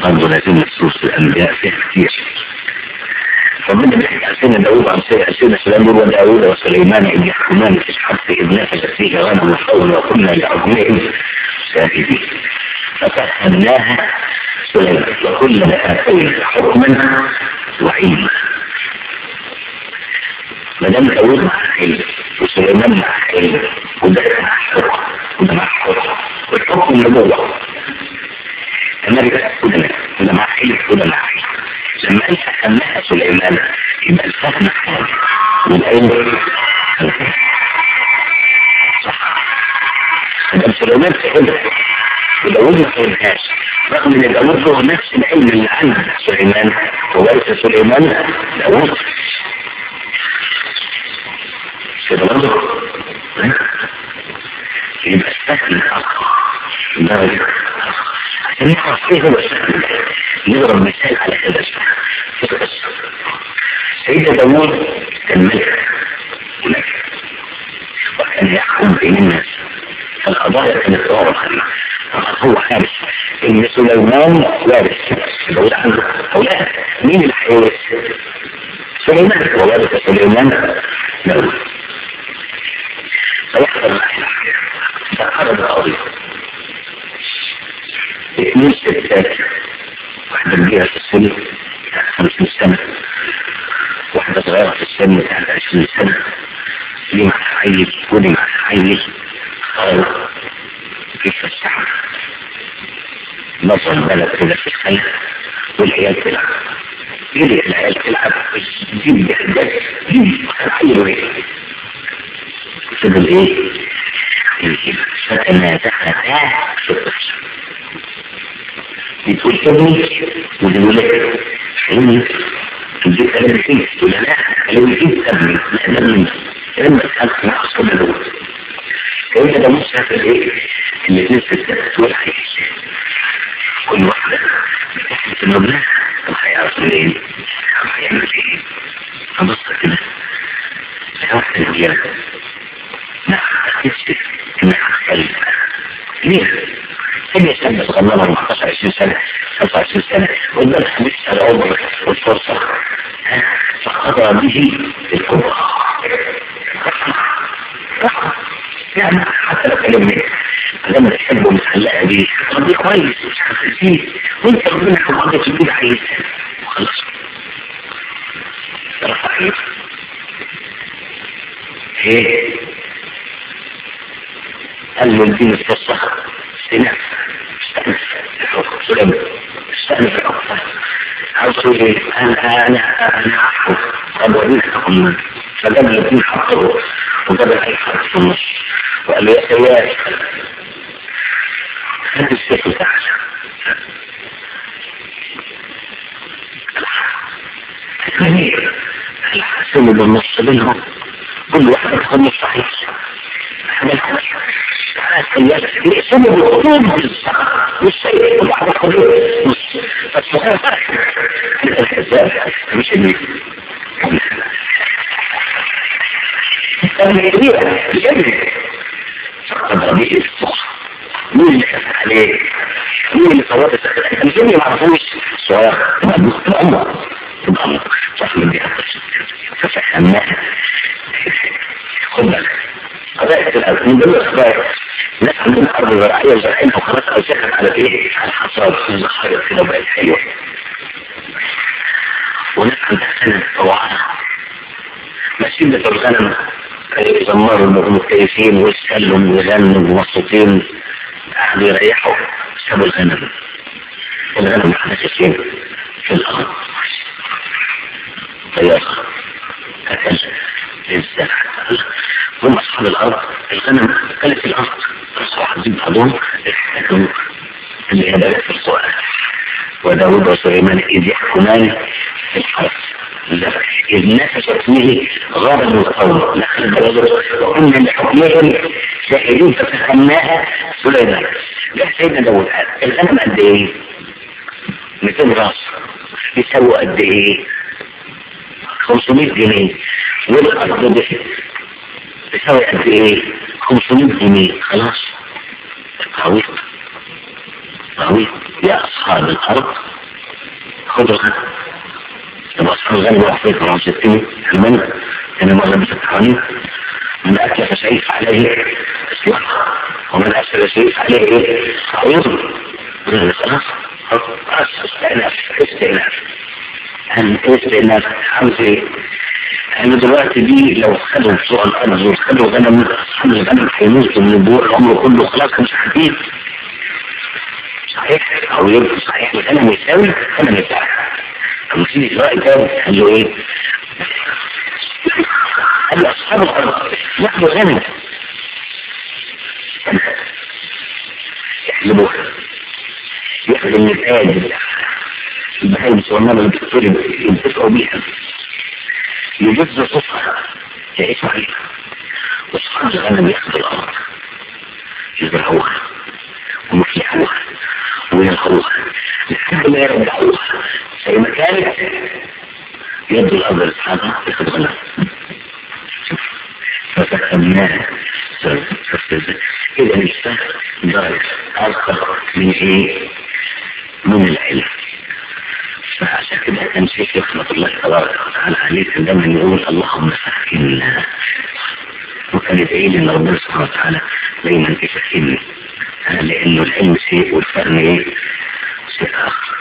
برضه لازم نصوص الأنبياء فيها كتير ربنا بيحكي عن سيدنا داوود وعن سيدنا سليمان يقول وداوود وسليمان إذ يحكمان في الحرث إذ نفذت فيه غنم القوم وكنا لحكمهم شاهدين ففهمناها سليمان وكلنا آتينا حكما وعلما ما دام داوود مع علم وسليمان مع علم وده مع حكم وده مع حكم والحكم النبوة الملك وده وده مع علم وده مع علم لما انت سماها سليمان يبقى الفهم حاجة والعلم صح ده سليمان فهمها وداود ما فهمهاش رغم ان داود له نفس العلم اللي عند سليمان وورث سليمان داود كده برضه يبقى السهل الاقوى درجة عشان نعرف ايه هو السهل نضرب مثال على هذا السهل في القصة سيدنا داوود كان ملك ملك وكان يحكم بين الناس فالقضايا كانت واضحة طبعا هو عارف ان سليمان وارث داوود عنده اولاد مين اللي هيورث؟ سليمان وورث سليمان داوود فيحصل معي فقرب القضية اثنين ستات واحدة كبيرة في السن بتاعت 50 سنة واحدة صغيرة في السن بتاعت 20 سنة دي معها عيل ودي معها عيل خالص كيف السحر نظر البلد كده في الخلف والعيال تلعب يجري العيال تلعب جيب بحدات جيب عيل ايه فضل ايه فتنازعتا في القصة بتقول ابني وتقول لك حلمي تجيب كلام فيه تقول لا كلام فيه ابني لا ده مني لما تسألك انا اصلا دول كيف ده مش عارف ايه الاثنين ستات تقول عايش كل واحدة بتحلف انه لا طب هيعرف منين؟ طب هيعمل ايه؟ ابص كده واحدة رجالة لا تكتب انك هتكلم ليه؟ هي سنة صغيرة 14 20 سنة 25 سنة قدامها لسه العمر والفرصة فقضى به الكبرى يعني حتى لو كلمني لما تحبه متعلقة بيه طب دي كويس مش هتخسيه وانت ربنا كمان تجيب عايز وخلاص رفعت ايه قال له اديني القصة استنف استنف سلم استنف الحكم عاوز تقول ايه انا انا انا عفو طب وريك الحكم فجاب له اتنين حقه وجاب اي حق في النص وقال له يا سياد هات السيف بتاعك جميل الحسن بالنص بينهم كل واحد ياخد نص صحيح يقسموا بالخطوب مش شيء كل واحد ياخد نص فالصحيح الكذاب مش اللي كان كبيرة بجد فقد ربيع الصح مين اللي كفى عليه مين اللي صورت مش اللي ما عرفوش صغير تبقى عمر تبقى عمر صح من دي ففهمناها خد بالك قضايا الأرض من ضمن القضايا الناس عندهم أرض زراعية وزارعينها وخلاص أو شكت على إيه؟ على حصاد الزخارف كده وبقت حلوة وناس عندها سنة طوعها مسيدة الغنم يزمروا المكيفين ويسلم ويغنوا ومبسوطين قعدوا يريحوا سابوا الغنم الغنم حاسسين في الأرض طيب أكل الزرع هم أصحاب الأرض الغنم أكلت الأرض رسوا حزين بعضهم احتكموا اللي هي بلد في السؤال وداود وسليمان إذ يحكمان في الحرث إذ نفشت فيه غرض القوم نحن الرجل وكنا لحكمهم شاهدين ففهمناها سليمان جه سيدنا داود قال الغنم قد ايه؟ 200 راس يساوي قد ايه؟ 500 جنيه والارض دي تساوي قد ايه؟ 500 جنيه خلاص تعويض تعويض يا اصحاب الارض خذوا الغنم يبقى أصحاب الغنم واحدين كانوا ستين المنى كان مرة بستحاني من أكل فشيء عليه إسلام ومن أكل شيء عليه إيه؟ عوض خلاص خلاص استئناف استئناف الاستئناف عاوز ايه؟ احنا دلوقتي دي لو خدوا بتوع الارض وخدوا غنم اصحاب الغنم هيموتوا من الجوع العمر كله خلاص مش حديد صحيح او يبقى صحيح الغنم يساوي الغنم يساوي اما تيجي دلوقتي تاني قال له ايه؟ قال له اصحاب الارض ياخدوا غنم يحلبوها ياخد النتاج البهايم الصغننه اللي بتتولد ينتفعوا بيها يجز صفها يعيش عليها واصحاب الغنم ياخذوا الارض يزرعوها ويفلحوها وينخروها لحد ما يرجعوها زي ما كانت يدوا الارض لاصحابها ياخذ غنم ففهمناها اذا الفهم درجه ارقى من ايه؟ من العلم فعشان كده كان شيخ رحمة الله تبارك وتعالى عليه كان دايما يقول اللهم فهمنا وكان يدعي لي ان ربنا سبحانه وتعالى دايما يفهمني لانه العلم شيء والفهم ايه؟ شيء اخر